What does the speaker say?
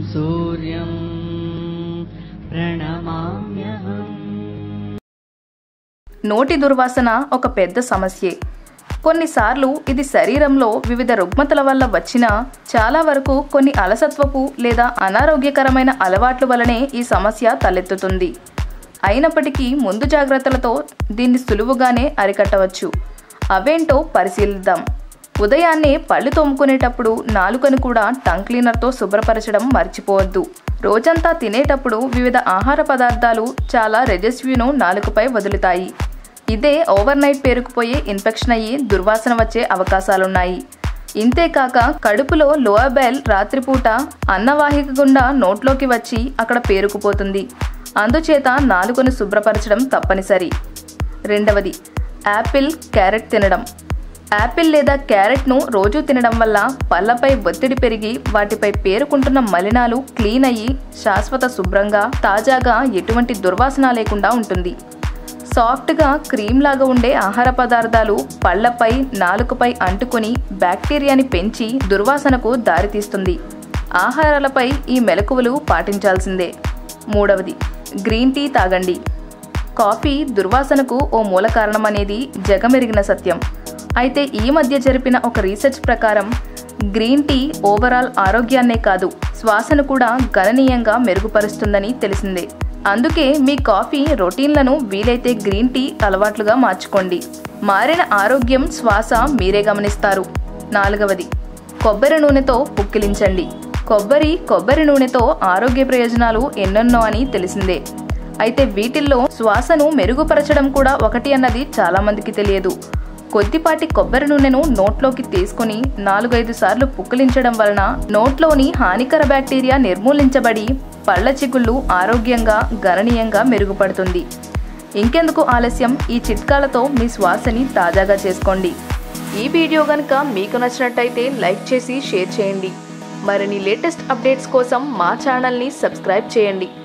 सूर्यं प्रणमाम्यहम् నోటి దుర్వాసన ఒక పెద్ద సమస్యే కొన్నిసార్లు ఇది శరీరంలో వివిధ రుగ్మతల వల్ల వచ్చినా చాలా వరకు కొన్ని అలసత్వపు లేదా అనారోగ్యకరమైన అలవాట్ల వలనే ఈ సమస్య తలెత్తుతుంది అయినప్పటికీ ముందు జాగ్రత్తలతో దీన్ని సులువుగానే అరికట్టవచ్చు అవేంటో పరిశీలిద్దాం ఉదయాన్నే పళ్ళు తోముకునేటప్పుడు నాలుకను కూడా టంగ్ క్లీనర్తో శుభ్రపరచడం మర్చిపోవద్దు రోజంతా తినేటప్పుడు వివిధ ఆహార పదార్థాలు చాలా రెజస్వ్యూను నాలుకపై వదులుతాయి ఇదే ఓవర్ నైట్ పేరుకుపోయే ఇన్ఫెక్షన్ అయ్యి దుర్వాసన వచ్చే అవకాశాలున్నాయి ఇంతేకాక కడుపులో లోయర్ బెల్ రాత్రిపూట అన్నవాహిక గుండా నోట్లోకి వచ్చి అక్కడ పేరుకుపోతుంది అందుచేత నాలుకను శుభ్రపరచడం తప్పనిసరి రెండవది యాపిల్ క్యారెట్ తినడం యాపిల్ లేదా క్యారెట్ను రోజు తినడం వల్ల పళ్ళపై ఒత్తిడి పెరిగి వాటిపై పేరుకుంటున్న మలినాలు క్లీన్ అయ్యి శాశ్వత శుభ్రంగా తాజాగా ఎటువంటి దుర్వాసన లేకుండా ఉంటుంది సాఫ్ట్గా క్రీమ్ లాగా ఉండే ఆహార పదార్థాలు పళ్ళపై నాలుకపై అంటుకొని బ్యాక్టీరియాని పెంచి దుర్వాసనకు దారితీస్తుంది ఆహారాలపై ఈ మెలకువలు పాటించాల్సిందే మూడవది గ్రీన్ టీ తాగండి కాఫీ దుర్వాసనకు ఓ మూల కారణం అనేది జగమెరిగిన సత్యం అయితే ఈ మధ్య జరిపిన ఒక రీసెర్చ్ ప్రకారం గ్రీన్ టీ ఓవరాల్ ఆరోగ్యాన్నే కాదు శ్వాసను కూడా గణనీయంగా మెరుగుపరుస్తుందని తెలిసిందే అందుకే మీ కాఫీ రొటీన్లను వీలైతే గ్రీన్ టీ అలవాట్లుగా మార్చుకోండి మారిన ఆరోగ్యం శ్వాస మీరే గమనిస్తారు నాలుగవది కొబ్బరి నూనెతో పుక్కిలించండి కొబ్బరి కొబ్బరి నూనెతో ఆరోగ్య ప్రయోజనాలు ఎన్నెన్నో అని తెలిసిందే అయితే వీటిల్లో శ్వాసను మెరుగుపరచడం కూడా ఒకటి అన్నది చాలా మందికి తెలియదు కొద్దిపాటి కొబ్బరి నూనెను నోట్లోకి తీసుకుని నాలుగైదు సార్లు పుక్కిలించడం వలన నోట్లోని హానికర బ్యాక్టీరియా నిర్మూలించబడి పళ్ళ చిగుళ్ళు ఆరోగ్యంగా గణనీయంగా మెరుగుపడుతుంది ఇంకెందుకు ఆలస్యం ఈ చిట్కాలతో మీ శ్వాసని తాజాగా చేసుకోండి ఈ వీడియో కనుక మీకు నచ్చినట్టయితే లైక్ చేసి షేర్ చేయండి మరిన్ని లేటెస్ట్ అప్డేట్స్ కోసం మా ఛానల్ని సబ్స్క్రైబ్ చేయండి